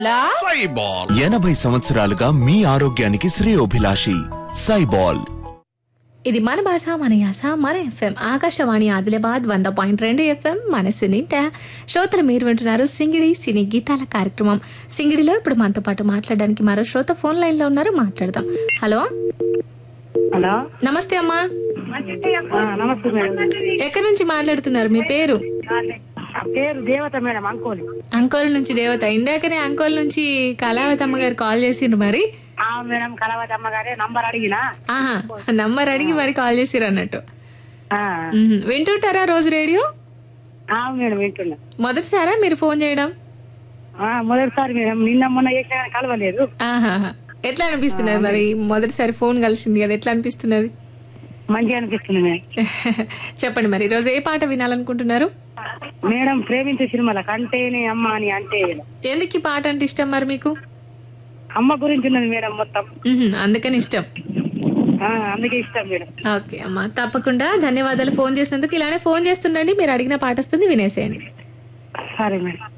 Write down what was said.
సైబాల్ ఎనభై సంవత్సరాలుగా మీ ఆరోగ్యానికి శ్రేయోభిలాషి సైబాల్ ఇది మన భాష మన యాస మన ఎఫ్ఎం ఆకాశవాణి ఆదిలాబాద్ వంద పాయింట్ రెండు ఎఫ్ఎం మన సినింట శ్రోతలు మీరు వింటున్నారు సింగిడి సినీ గీతాల కార్యక్రమం సింగిడిలో ఇప్పుడు మనతో పాటు మాట్లాడడానికి మరో శ్రోత ఫోన్ లైన్ లో ఉన్నారు మాట్లాడదాం హలో హలో నమస్తే అమ్మా ఆ, నమస్తే మేడం ఎక్కడి నుంచి మాట్లాడుతున్నారు మీ పేరు నా పేరు దేవత మేడం అంకోలి అంకోల్ నుంచి దేవత ఇందాకనే అంకోల్ నుంచి కళావతమ్మ గారు కాల్ చేసిండ్రు మరి ఆ మేడం కలవతమ్మ గారే నంబర్ అడిగినా ఆహా నంబర్ అడిగి మరి కాల్ చేసిర్రు అన్నట్టు ఆ, మ్మ్. వింటుంటారా రోజు రేడియో ఆ మేడం వింటున్నా మొదటిసారా మీరు ఫోన్ చేయడం ఆ, మొదటిసారి మేడం నిన్న మొన్న చేసిన కానీ కలవలేదు ఆహాహా. ఎట్లా అనిపిస్తున్నది మరి మొదటిసారి ఫోన్ కలిసింది కదా ఎట్లా అనిపిస్తున్నది మంచిగా అనిపిస్తుంది మేడం చెప్పండి మరి ఈరోజు ఏ పాట వినాలనుకుంటున్నారు మేడం ప్రేమించే సినిమాల కంటేనే అమ్మ అని అంటే ఎందుకు ఈ పాట అంటే ఇష్టం మరి మీకు అమ్మ గురించి ఉన్నది మేడం మొత్తం మ్హూ, అందుకని ఇష్టం ఆ, అందుకే ఇష్టం మేడం ఓకే అమ్మా తప్పకుండా ధన్యవాదాలు ఫోన్ చేసినందుకు ఇలానే ఫోన్ చేస్తుండండి మీరు అడిగిన పాట వస్తుంది వినేసేయండి సరే మేడం